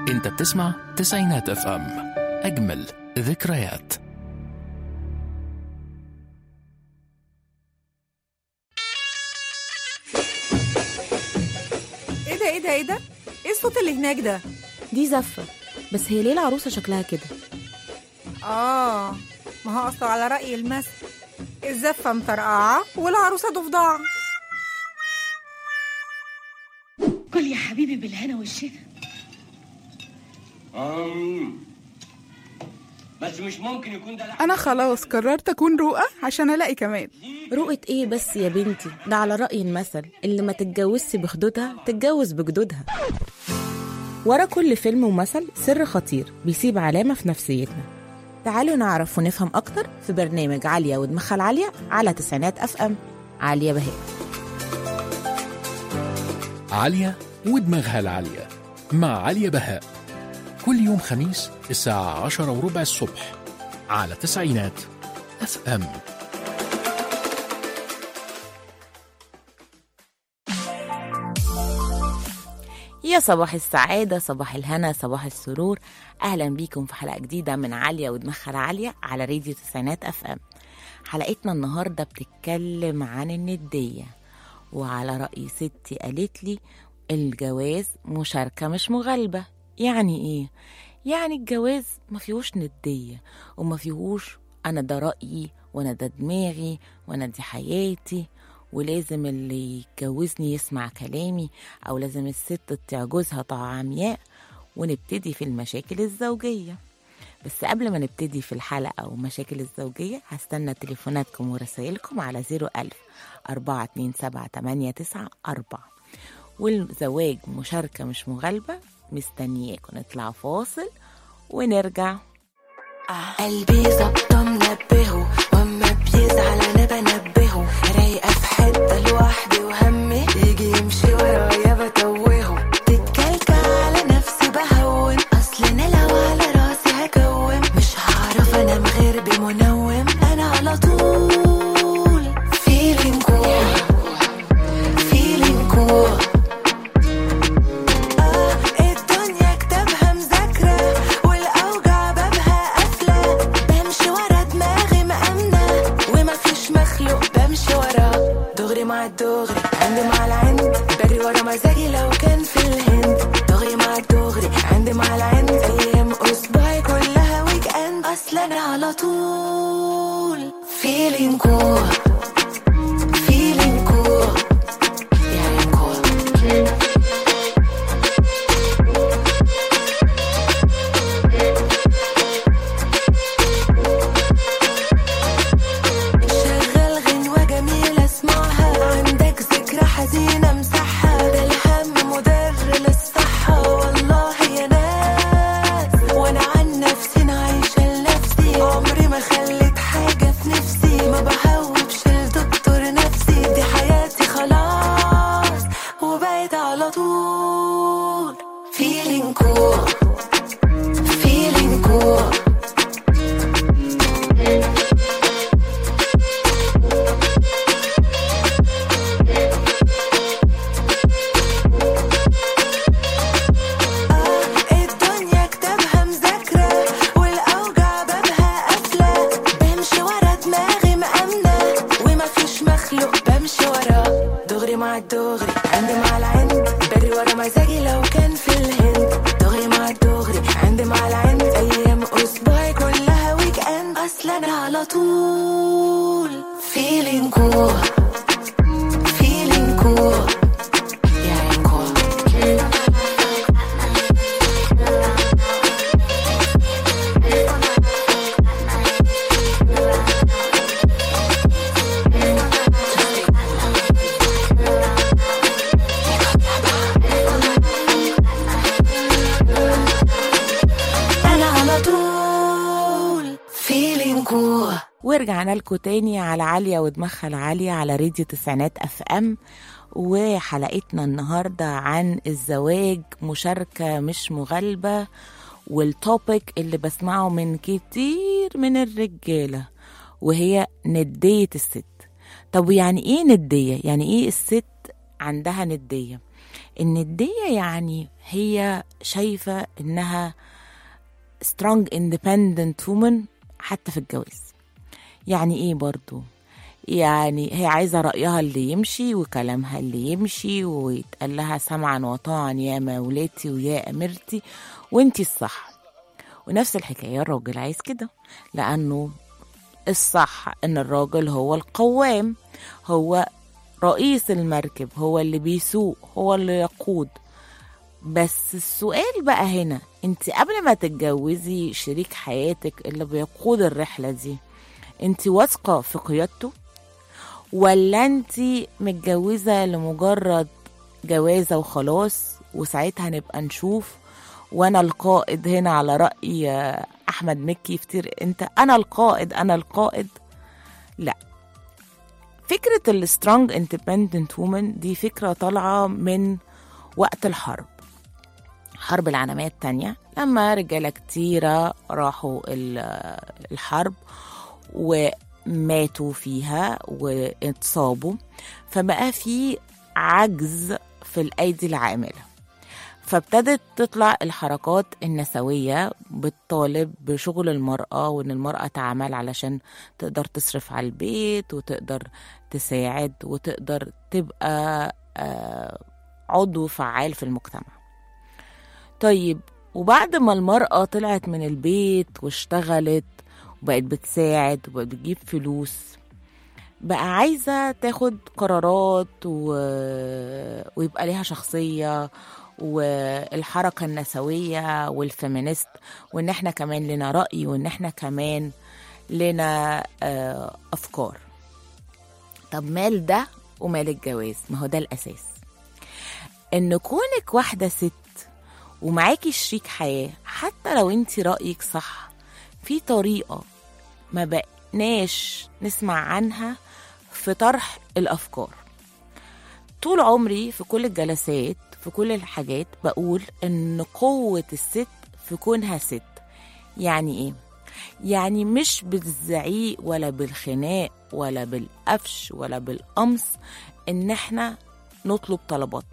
انت بتسمع تسعينات اف ام اجمل ذكريات ايه ده ايه ده ايه ده ايه الصوت اللي هناك ده دي زفة بس هي ليه العروسة شكلها كده اه ما هو اصله على رأي المثل الزفة مطرقعة والعروسة ضفدعة كل يا حبيبي بالهنا والشفا أم. بس مش ممكن يكون ده لحم أنا خلاص قررت أكون رؤى عشان ألاقي كمال رؤية ايه بس يا بنتي ده على رأي المثل اللي ما تتجوزش بخدودها تتجوز بجدودها ورا كل فيلم ومثل سر خطير بيسيب علامة في نفسيتنا تعالوا نعرف ونفهم أكتر في برنامج عالية ودماغها العالية على تسعينات أف أم عالية بهاء عالية ودماغها العالية مع عليا بهاء كل يوم خميس الساعة عشرة وربع الصبح على تسعينات اف ام يا صباح السعادة صباح الهنا صباح السرور أهلا بيكم في حلقة جديدة من عالية ودماغها العالية على راديو تسعينات أف أم حلقتنا النهاردة بتتكلم عن الندية وعلى رأي ستي قالت لي الجواز مشاركة مش مغالبة يعني إيه؟ يعني الجواز ما فيهوش ندية وما فيهوش أنا ده رأيي وأنا ده دماغي وأنا دي حياتي ولازم اللي يتجوزني يسمع كلامي أو لازم الست تطيع جوزها طاعة عمياء ونبتدي في المشاكل الزوجية بس قبل ما نبتدي في الحلقة ومشاكل الزوجية هستنى تليفوناتكم ورسائلكم على 01000 427 والزواج مشاركة مش مغالبة مستنياكم نطلع فاصل ونرجع قلبي ظبطة منبهه واما بيزعل انا بنبهه رايقة في حتة لوحدي وهمي يجي يمشي ورايا بتوهه تتكلكع على نفسي بهون اصل انا لو على راسي هكوم مش هعرف انام غير بمنوم انا على طول feeling cool feeling cool آه الدنيا كتابها مذاكرة والأوجع بابها قافلة بمشي ورا دماغي مأمنة ومفيش مخلوق بمشي وراه دغري مع الدغري عندي مع العند بري ورا مزاجي لو كان في الهند دغري مع الدغري عندي مع العند أيام أسبوعي كلها ويك أند أصل أنا على طول feeling cool feeling cool yeah cool شغل غنوة جميلة اسمعها عندك ذكرى حزينة امسحها ده الهم مضر للصحة والله يا ناس وانا عن نفسي انا عايشة لنفسي عمري ما خليت حاجة في نفسي ما بهوبش لدكتور نفسي دي حياتي خلاص وبقيت على طول feeling cool feeling cool الدنيا كتابها مذاكرة والأوجع بابها قافلة بمشي ورا دماغي مأمنة ومفيش مخلوق بمشي وراه دغري مع الدغري عندي مع العند بري ورا مزاجي لو كان في الهند دغري مع الدغري عندي مع العند أيام أسبوعي كلها ويك أند أصل أنا على طول feeling cool feeling cool yeah cool أنا على طول feeling cool ورجعنا لكم تاني على عالية ودماغها العالية على راديو تسعينات اف ام وحلقتنا النهاردة عن الزواج مشاركة مش مغالبة والتوبيك اللي بسمعه من كتير من الرجالة وهي ندية الست طب يعني ايه ندية يعني ايه الست عندها ندية الندية يعني هي شايفة إنها strong independent woman حتى في الجواز يعني إيه برضو يعني هي عايزة رأيها اللي يمشي وكلامها اللي يمشي ويتقال لها سمعا وطاعا يا مولاتي ويا أميرتي وانتي الصح ونفس الحكاية الراجل عايز كده لأنه الصح إن الراجل هو القوام هو رئيس المركب هو اللي بيسوق هو اللي يقود بس السؤال بقى هنا انت قبل ما تتجوزي شريك حياتك اللي بيقود الرحلة دي انت واثقة في قيادته ولا انت متجوزة لمجرد جوازة وخلاص وساعتها نبقى نشوف وانا القائد هنا على رأي احمد مكي كتير انت انا القائد انا القائد لا فكرة السترونج اندبندنت وومن دي فكرة طالعة من وقت الحرب حرب العالمية التانية لما رجالة كتيرة راحوا ال- الحرب وماتوا فيها واتصابوا فبقى في عجز في الأيدي العاملة فابتدت تطلع الحركات النسوية بتطالب بشغل المرأة وإن المرأة تعمل علشان تقدر تصرف على البيت وتقدر تساعد وتقدر تبقى آه، عضو فعال في المجتمع طيب وبعد ما المرأة طلعت من البيت واشتغلت وبقت بتساعد وبقت بتجيب فلوس بقى عايزة تاخد قرارات و... ويبقى ليها شخصية والحركة النسوية والفيمينيست وإن إحنا كمان لنا رأي وإن إحنا كمان لنا آه، أفكار طب مال ده ومال الجواز ما هو ده الأساس إن كونك واحدة ست ومعاكي شريك حياة حتى لو انت رأيك صح في طريقة ما بقناش نسمع عنها في طرح الأفكار طول عمري في كل الجلسات في كل الحاجات بقول ان قوة الست في كونها ست يعني ايه يعني مش بالزعيق ولا بالخناق ولا بالقفش ولا بالقمص ان احنا نطلب طلباتنا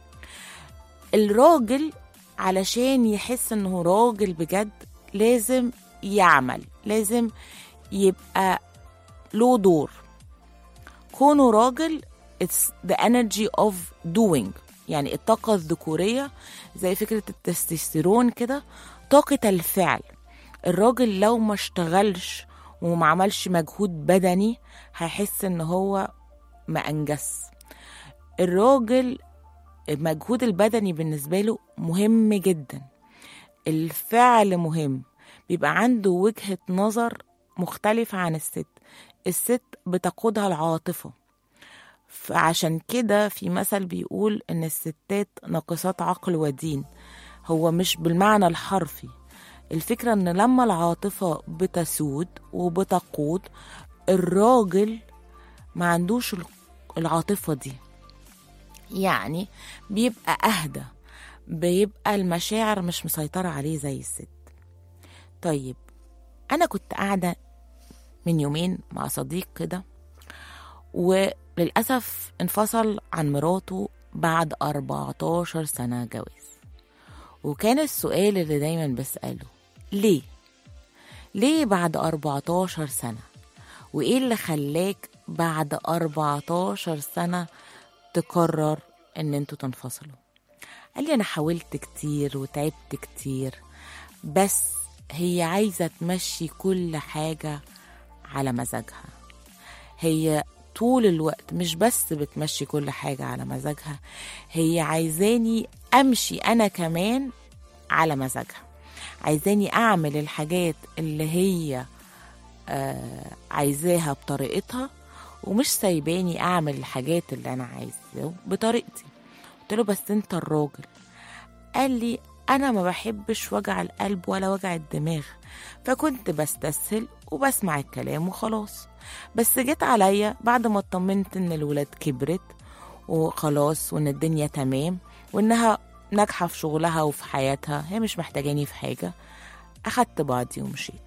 الراجل علشان يحس انه راجل بجد لازم يعمل لازم يبقى له دور كونه راجل it's the energy of doing يعني الطاقة الذكورية زي فكرة التستوستيرون كده طاقة الفعل الراجل لو ما اشتغلش وما عملش مجهود بدني هيحس ان هو ما انجز الراجل المجهود البدني بالنسبة له مهم جدا الفعل مهم بيبقى عنده وجهة نظر مختلفة عن الست الست بتقودها العاطفة فعشان كده في مثل بيقول ان الستات ناقصات عقل ودين هو مش بالمعنى الحرفي الفكرة ان لما العاطفة بتسود وبتقود الراجل ما عندوش العاطفة دي يعني بيبقى أهدى بيبقى المشاعر مش مسيطرة عليه زي الست طيب أنا كنت قاعدة من يومين مع صديق كده وللأسف انفصل عن مراته بعد 14 سنة جواز وكان السؤال اللي دايما بسأله ليه؟ ليه بعد 14 سنة؟ وإيه اللي خلاك بعد 14 سنة تقرر إن انتوا تنفصلوا؟ قال لي أنا حاولت كتير وتعبت كتير بس هي عايزة تمشي كل حاجة على مزاجها هي طول الوقت مش بس بتمشي كل حاجة على مزاجها هي عايزاني أمشي أنا كمان على مزاجها عايزاني أعمل الحاجات اللي هي آه عايزاها بطريقتها ومش سايباني أعمل الحاجات اللي أنا عايزاه بطريقتي قلت له بس أنت الراجل قال لي أنا ما بحبش وجع القلب ولا وجع الدماغ فكنت بستسهل وبسمع الكلام وخلاص بس جيت عليا بعد ما اطمنت ان الولاد كبرت وخلاص وان الدنيا تمام وانها ناجحة في شغلها وفي حياتها هي مش محتاجاني في حاجة أخدت بعضي ومشيت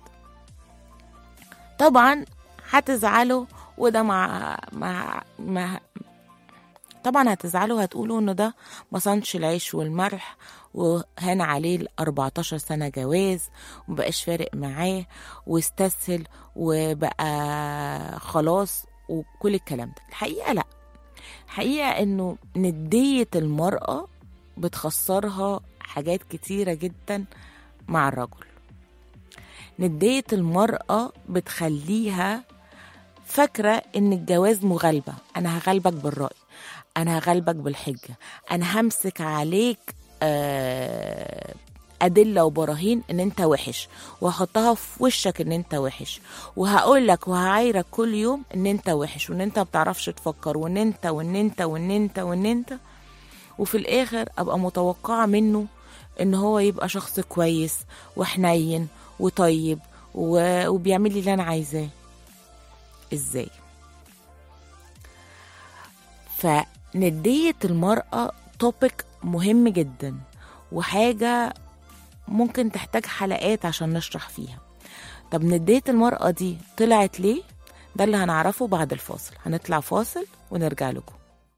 طبعا هتزعلوا وده مع مع مع طبعا هتزعلوا هتقولوا ان ده ما صنش العيش والملح وهان عليه ال 14 سنة جواز ومبقاش فارق معاه واستسهل وبقى خلاص وكل الكلام ده الحقيقة لا الحقيقة انه ندية المرأة بتخسرها حاجات كتيرة جدا مع الرجل ندية المرأة بتخليها فاكرة إن الجواز مغالبة أنا هغلبك بالرأي أنا هغلبك بالحجة أنا همسك عليك آه، أدلة وبراهين إن أنت وحش وهحطها في وشك إن أنت وحش وهقول لك وهعايرك كل يوم إن أنت وحش وإن أنت ما بتعرفش تفكر وإن أنت وإن أنت وإن أنت وإن أنت وفي الآخر أبقى متوقعة منه إن هو يبقى شخص كويس وحنين وطيب و- وبيعمل لي اللي أنا عايزاه ازاي فندية المرأة توبيك مهم جدا وحاجة ممكن تحتاج حلقات عشان نشرح فيها طب ندية المرأة دي طلعت ليه؟ ده اللي هنعرفه بعد الفاصل هنطلع فاصل ونرجع لكم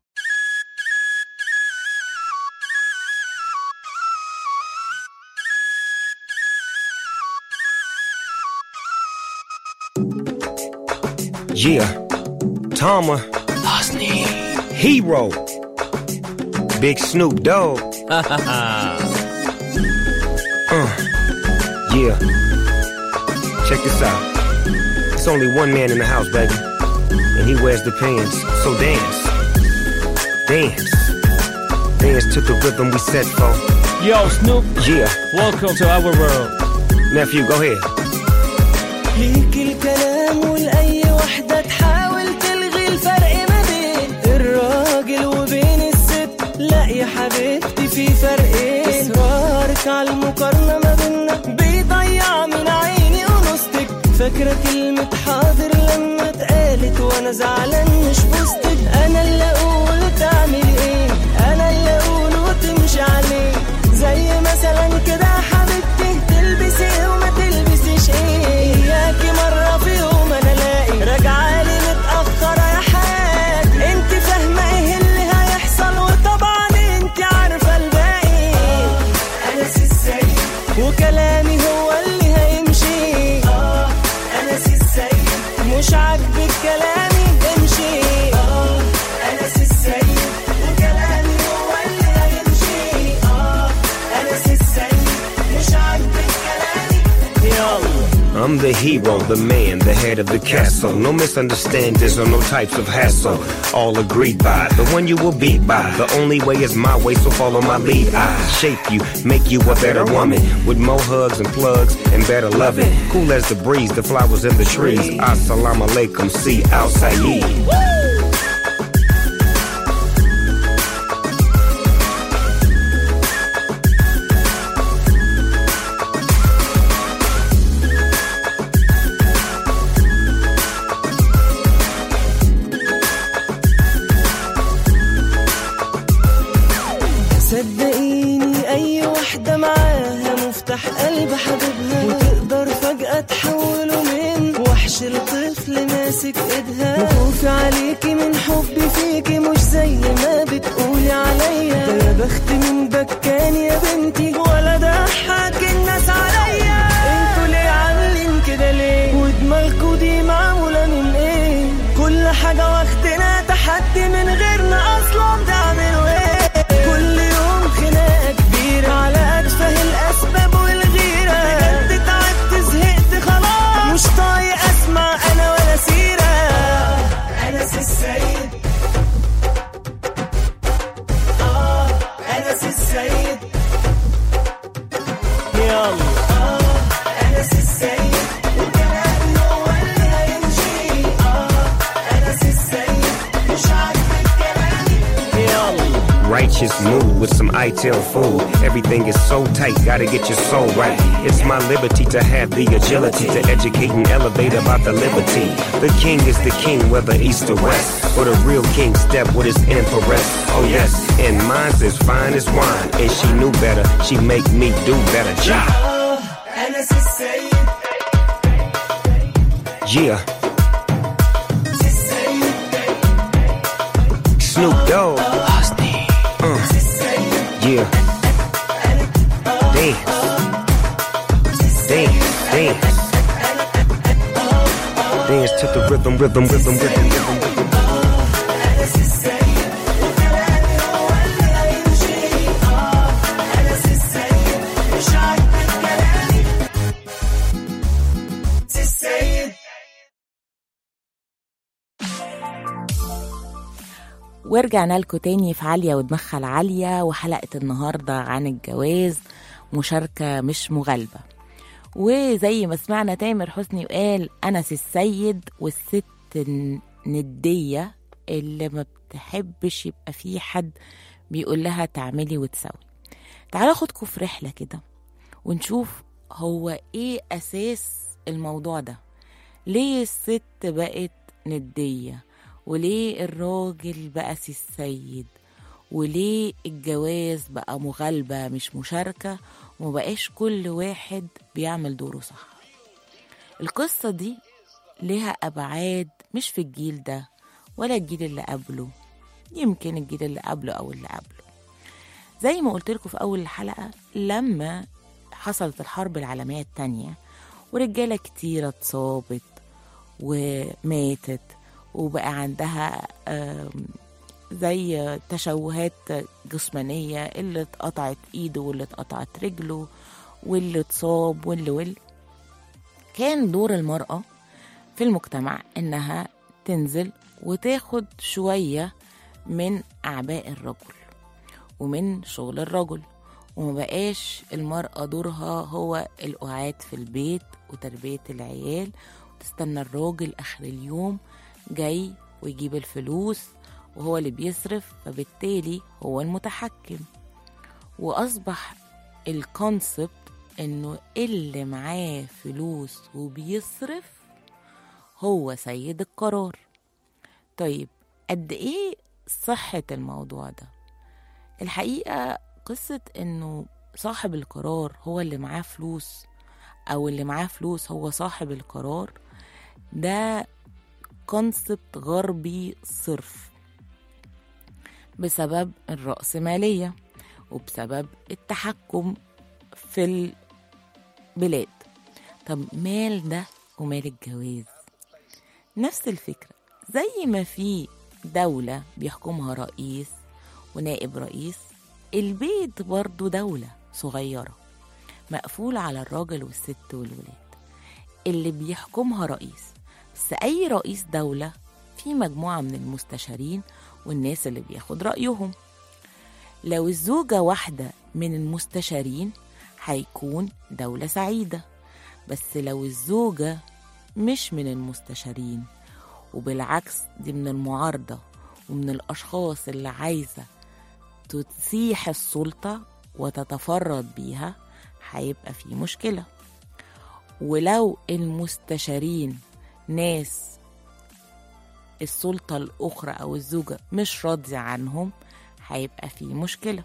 Yeah. Tama. Hero. Big Snoop Dogg. uh, yeah. Check this out. It's only one man in the house, baby. And he wears the pants. So dance. Dance. Dance to the rhythm we set for. Yo, Snoop, Yeah. welcome to our world. Nephew, go ahead. ليك الكلام ولأي وحدة تحاول تلغي الفرق ما بين الراجل وبين الست لا يا حبيبتي في فرقين إصرارك على المقارنة ما بينا بيضيع من عيني ونصتك فاكرة كلمة حاضر لما اتقالت وأنا زعلان مش بوستك أنا اللي أقول وتعمل إيه أنا اللي أقول وتمشي عليه زي مثلا كده يا حبيبتي تلبسي ايه وما تلبسيش ايه اياكي مرة في يوم انا الاقي راجعالي متأخرة يا حياتي انت فاهمة ايه اللي هيحصل وطبعا انت عارفة الباقي انا السيد وكلامي هو اللي هيمشي اه انا السيد مش عاجبك كلامي امشي اه انا السيد وكلامي هو اللي هيمشي اه انا السيد مش عاجبك كلامي يلا I'm the hero, the man, the head of the castle. No misunderstandings or no types of hassle. All agreed by the one you will beat by. The only way is my way, so follow my lead. I shape you, make you a better woman with more hugs and plugs and better loving. Cool as the breeze, the flowers in the trees. Assalamu alaikum, see outside. صدقيني اي واحدة معاها مفتاح قلب حبيبها وتقدر فجأة تحوله من وحش لطفل ماسك ايدها وخوفي عليكي من حبي فيكي مش زي ما بتقولي عليا ده يا بخت من بكان يا بنتي ولا ضحك الناس عليا انتوا ليه عاملين كده ليه ودماغكوا دي معمولة من ايه كل حاجة واخدنا تحدي من غيرنا اصلا تعملوا ايه كل يوم خناقة كبيرة على أتفه الأسباب والغيرة بجد تعبت زهقت خلاص مش طايق أسمع أنا ولا سيرة أنس السيد آه أنس السيد يلا آه أنس السيد وكلامي هو اللي هيمشي آه أنس السيد مش عاجبك كلامي يلا Righteous mood with some ITIL food. Everything is so tight, gotta get your soul right. It's my liberty to have the agility to educate and elevate about the liberty. The king is the king, whether east or west. Or the real king step with his empress. Oh yes, and mine's as fine as wine. And she knew better, she make me do better. Ja! أنس السيد Yeah. السيد Snoop Dogg. Uh, yeah. Dance. Dance, dance. Dance to the rhythm, rhythm, rhythm, rhythm, rhythm, rhythm. ورجعنا لكم تاني في عالية ودماغها العالية وحلقة النهاردة عن الجواز مشاركة مش مغالبة وزي ما سمعنا تامر حسني وقال أنس السيد والست الندية اللي ما بتحبش يبقى في حد بيقول لها تعملي وتسوي تعالوا اخدكم في رحلة كده ونشوف هو ايه أساس الموضوع ده ليه الست بقت ندية وليه الراجل بقى سي السيد وليه الجواز بقى مغالبة مش مشاركة ومبقاش كل واحد بيعمل دوره صح القصة دي ليها أبعاد مش في الجيل ده ولا الجيل اللي قبله يمكن الجيل اللي قبله أو اللي قبله زي ما قلت لكم في أول الحلقة لما حصلت الحرب العالمية التانية ورجالة كتيرة اتصابت وماتت وبقى عندها آم، زي تشوهات جسمانية اللي اتقطعت ايده واللي اتقطعت رجله واللي اتصاب واللي واللي كان دور المرأة في المجتمع انها تنزل وتاخد شوية من أعباء الرجل ومن شغل الرجل وما بقاش المرأة دورها هو القعاد في البيت وتربية العيال وتستنى الراجل آخر اليوم جاي ويجيب الفلوس وهو اللي بيصرف فبالتالي هو المتحكم وأصبح الكونسبت إنه اللي معاه فلوس وبيصرف هو سيد القرار طيب قد إيه صحة الموضوع ده الحقيقة قصة إنه صاحب القرار هو اللي معاه فلوس أو اللي معاه فلوس هو صاحب القرار ده كونسبت غربي صرف بسبب الرأسمالية وبسبب التحكم في البلاد طب مال ده ومال الجواز نفس الفكرة زي ما في دولة بيحكمها رئيس ونائب رئيس البيت برضو دولة صغيرة مقفولة على الراجل والست والولاد اللي بيحكمها رئيس بس أي رئيس دولة في مجموعة من المستشارين والناس اللي بياخد رأيهم لو الزوجة واحدة من المستشارين هيكون دولة سعيدة بس لو الزوجة مش من المستشارين وبالعكس دي من المعارضة ومن الأشخاص اللي عايزة تسيح السلطة وتتفرد بيها هيبقى في مشكلة ولو المستشارين ناس السلطة الأخرى أو الزوجة مش راضية عنهم هيبقى في مشكلة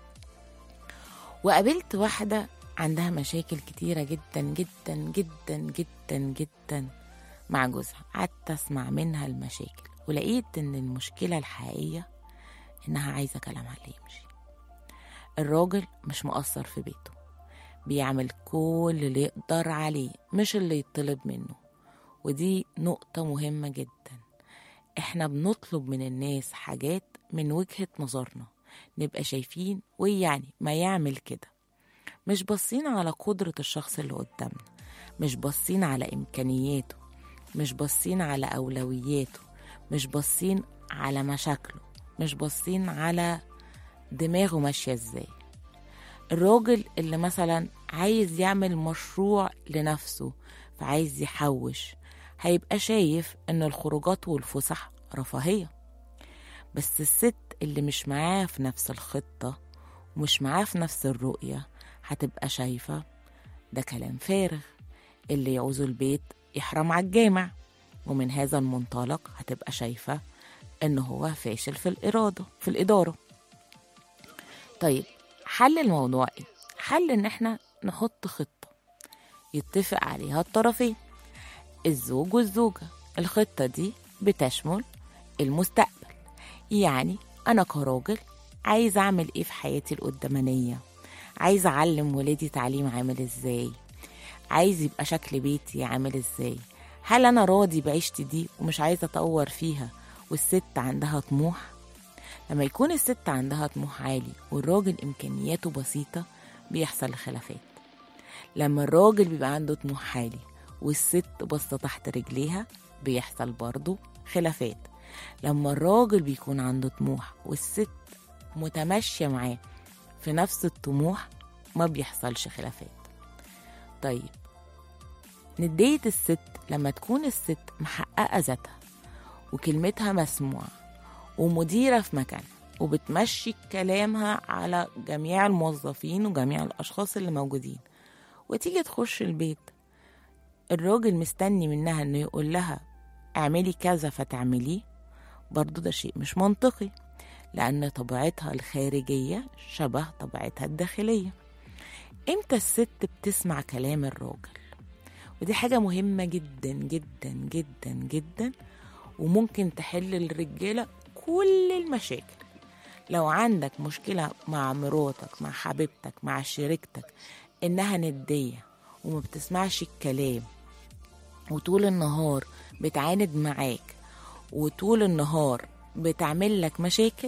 وقابلت واحدة عندها مشاكل كتيرة جدا جدا جدا جدا جدا مع جوزها قعدت أسمع منها المشاكل ولقيت إن المشكلة الحقيقية إنها عايزة كلامها اللي يمشي الراجل مش مقصر في بيته بيعمل كل اللي يقدر عليه مش اللي يطلب منه ودي نقطة مهمة جدا احنا بنطلب من الناس حاجات من وجهة نظرنا نبقى شايفين ويعني ما يعمل كده مش باصين على قدرة الشخص اللي قدامنا مش باصين على إمكانياته مش باصين على أولوياته مش باصين على مشاكله مش باصين على دماغه ماشية ازاي الراجل اللي مثلا عايز يعمل مشروع لنفسه فعايز يحوش هيبقى شايف ان الخروجات والفسح رفاهية بس الست اللي مش معاه في نفس الخطة ومش معاه في نفس الرؤية هتبقى شايفة ده كلام فارغ اللي يعوزه البيت يحرم على الجامع ومن هذا المنطلق هتبقى شايفة ان هو فاشل في الإرادة في الإدارة طيب حل الموضوع ايه؟ حل ان احنا نحط خطة يتفق عليها الطرفين الزوج والزوجة الخطة دي بتشمل المستقبل يعني أنا كراجل عايز أعمل إيه في حياتي القدامانية عايز أعلم ولادي تعليم عامل إزاي عايز يبقى شكل بيتي عامل إزاي هل أنا راضي بعيشتي دي ومش عايزة أطور فيها والست عندها طموح لما يكون الست عندها طموح عالي والراجل إمكانياته بسيطة بيحصل خلافات لما الراجل بيبقى عنده طموح عالي والست باصة تحت رجليها بيحصل برضه خلافات لما الراجل بيكون عنده طموح والست متماشية معاه في نفس الطموح ما بيحصلش خلافات طيب ندية الست لما تكون الست محققة ذاتها وكلمتها مسموعة ومديرة في مكانها وبتمشي كلامها على جميع الموظفين وجميع الأشخاص اللي موجودين وتيجي تخش البيت الراجل مستني منها انه يقول لها اعملي كذا فتعمليه برضو ده شيء مش منطقي لأن طبيعتها الخارجية شبه طبيعتها الداخلية امتى الست بتسمع كلام الراجل ودي حاجة مهمة جدا جدا جدا جدا وممكن تحل للرجالة كل المشاكل لو عندك مشكلة مع مراتك مع حبيبتك مع شريكتك إنها ندية وما بتسمعش الكلام وطول النهار بتعاند معاك وطول النهار بتعمل لك مشاكل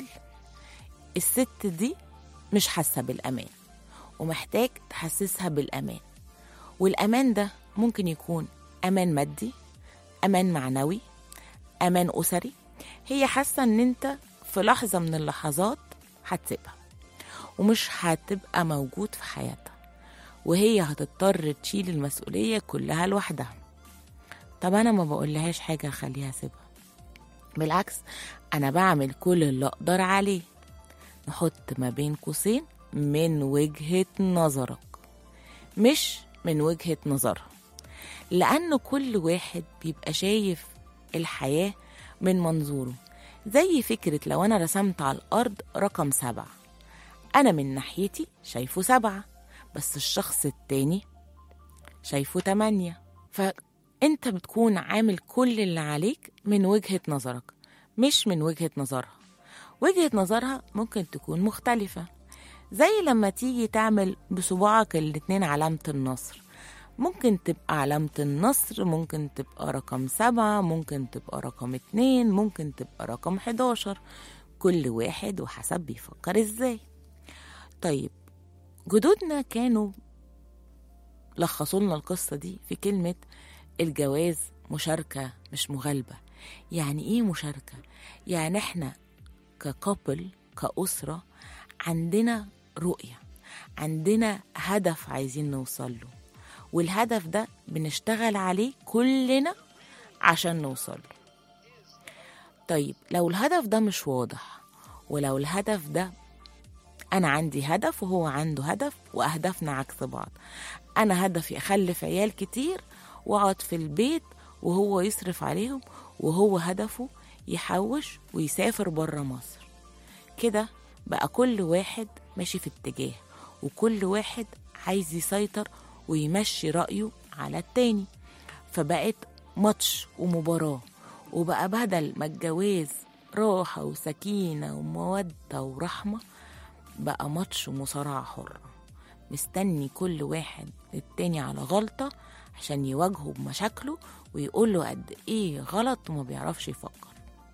الست دي مش حاسة بالأمان ومحتاج تحسسها بالأمان والأمان ده ممكن يكون أمان مادي أمان معنوي أمان أسري هي حاسة إن أنت في لحظة من اللحظات هتسيبها ومش هتبقى موجود في حياتها وهي هتضطر تشيل المسؤولية كلها لوحدها طب أنا ما بقولهاش حاجة خليها سيبها بالعكس أنا بعمل كل اللي أقدر عليه نحط ما بين قوسين من وجهة نظرك مش من وجهة نظرها لأن كل واحد بيبقى شايف الحياة من منظوره زي فكرة لو أنا رسمت على الأرض رقم سبعة أنا من ناحيتي شايفه سبعة بس الشخص التاني شايفه تمانية فأنت بتكون عامل كل اللي عليك من وجهة نظرك مش من وجهة نظرها وجهة نظرها ممكن تكون مختلفة زي لما تيجي تعمل بصباعك الاتنين علامة النصر ممكن تبقى علامة النصر ممكن تبقى رقم سبعة ممكن تبقى رقم اتنين ممكن تبقى رقم حداشر كل واحد وحسب بيفكر ازاي طيب جدودنا كانوا لخصوا لنا القصة دي في كلمة الجواز مشاركة مش مغالبة يعني ايه مشاركة؟ يعني احنا ككابل كأسرة عندنا رؤية عندنا هدف عايزين نوصل له والهدف ده بنشتغل عليه كلنا عشان نوصل له طيب لو الهدف ده مش واضح ولو الهدف ده أنا عندي هدف وهو عنده هدف وأهدافنا عكس بعض أنا هدفي أخلف عيال كتير وأقعد في البيت وهو يصرف عليهم وهو هدفه يحوش ويسافر برا مصر كده بقى كل واحد ماشي في اتجاه وكل واحد عايز يسيطر ويمشي رأيه على التاني فبقت ماتش ومباراة وبقى بدل ما الجواز راحة وسكينة ومودة ورحمة بقى ماتش ومصارعة حرة مستني كل واحد التاني على غلطة عشان يواجهه بمشاكله ويقول له قد ايه غلط وما بيعرفش يفكر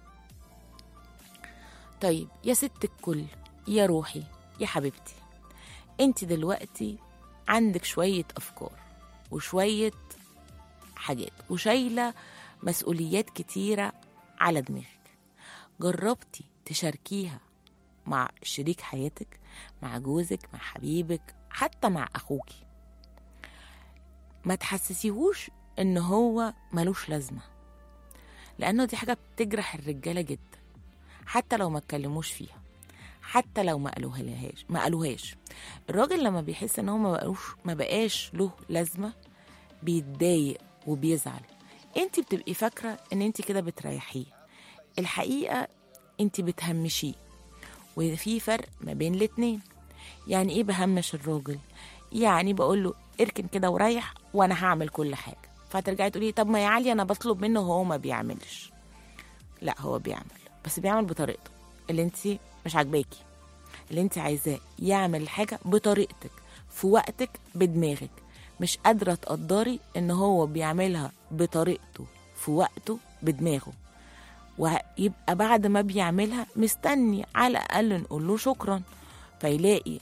طيب يا ست الكل يا روحي يا حبيبتي انت دلوقتي عندك شوية أفكار وشوية حاجات وشايلة مسؤوليات كتيرة على دماغك جربتي تشاركيها مع شريك حياتك مع جوزك مع حبيبك حتى مع أخوكي ما تحسسيهوش ان هو ملوش لازمة لانه دي حاجة بتجرح الرجالة جدا حتى لو ما اتكلموش فيها حتى لو ما قالوها لهاش ما قالوهاش الراجل لما بيحس ان هو ما بقاش ما بقاش له لازمة بيتضايق وبيزعل انت بتبقي فاكرة ان انت كده بتريحيه الحقيقة انت بتهمشيه وفي فرق ما بين الاتنين يعني ايه بهمش الراجل يعني بقول له اركن كده وريح وانا هعمل كل حاجه فترجعي تقولي طب ما يا علي انا بطلب منه وهو ما بيعملش لا هو بيعمل بس بيعمل بطريقته اللي انت مش عاجباكي اللي انت عايزاه يعمل الحاجة بطريقتك في وقتك بدماغك مش قادرة تقدري ان هو بيعملها بطريقته في وقته بدماغه ويبقى بعد ما بيعملها مستني على الأقل نقول له شكرا فيلاقي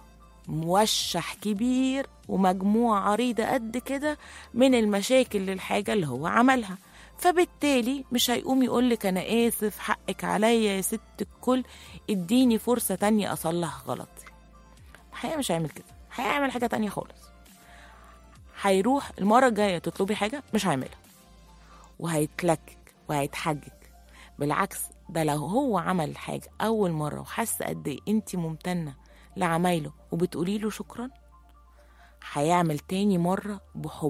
موشح كبير ومجموعة عريضة قد كده من المشاكل للحاجة اللي هو عملها فبالتالي مش هيقوم يقولك أنا آسف حقك عليا يا ست الكل اديني فرصة تانية أصلح غلطي الحقيقة مش هيعمل كده هيعمل حاجة تانية خالص هيروح المرة الجاية تطلبي حاجة مش هيعملها وهيتلكك وهيتحجج بالعكس ده لو هو عمل حاجة أول مرة وحس قد إيه أنت ممتنة لعمايله وبتقولي له شكرا هيعمل تاني مرة بحب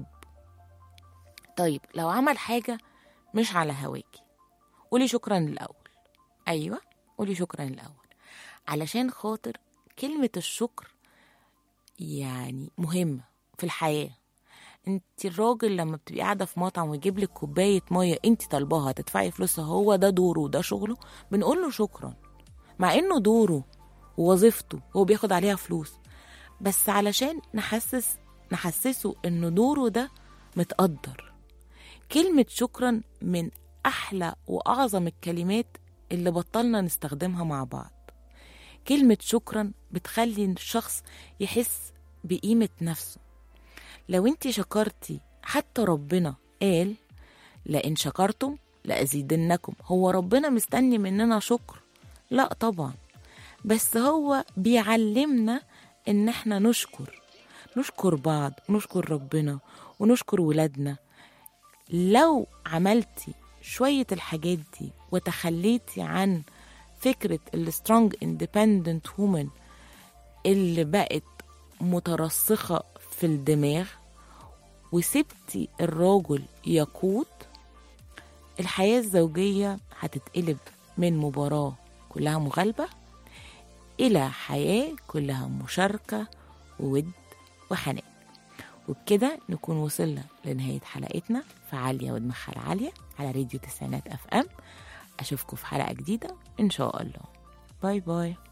طيب لو عمل حاجة مش على هواكي قولي شكرا الأول أيوة قولي شكرا الأول علشان خاطر كلمة الشكر يعني مهمة في الحياة انت الراجل لما بتبقي قاعده في مطعم ويجيب لك كوبايه ميه انت طالباها تدفعي فلوسها هو ده دوره وده شغله بنقول له شكرا مع انه دوره ووظيفته هو بياخد عليها فلوس بس علشان نحسس نحسسه انه دوره ده متقدر كلمة شكرا من أحلى وأعظم الكلمات اللي بطلنا نستخدمها مع بعض كلمة شكرا بتخلي الشخص يحس بقيمة نفسه لو انت شكرتي حتى ربنا قال لئن شكرتم لأزيدنكم هو ربنا مستني مننا شكر لا طبعا بس هو بيعلمنا ان احنا نشكر نشكر بعض ونشكر ربنا ونشكر ولادنا لو عملتي شوية الحاجات دي وتخليتي عن فكرة السترونج اندبندنت وومن اللي بقت مترسخة في الدماغ وسبتي الراجل يقود الحياة الزوجية هتتقلب من مباراة كلها مغالبة إلى حياة كلها مشاركة وود وحنان وبكده نكون وصلنا لنهاية حلقتنا في عالية ودماغها العالية على راديو تسعينات اف ام أشوفكم في حلقة جديدة إن شاء الله باي باي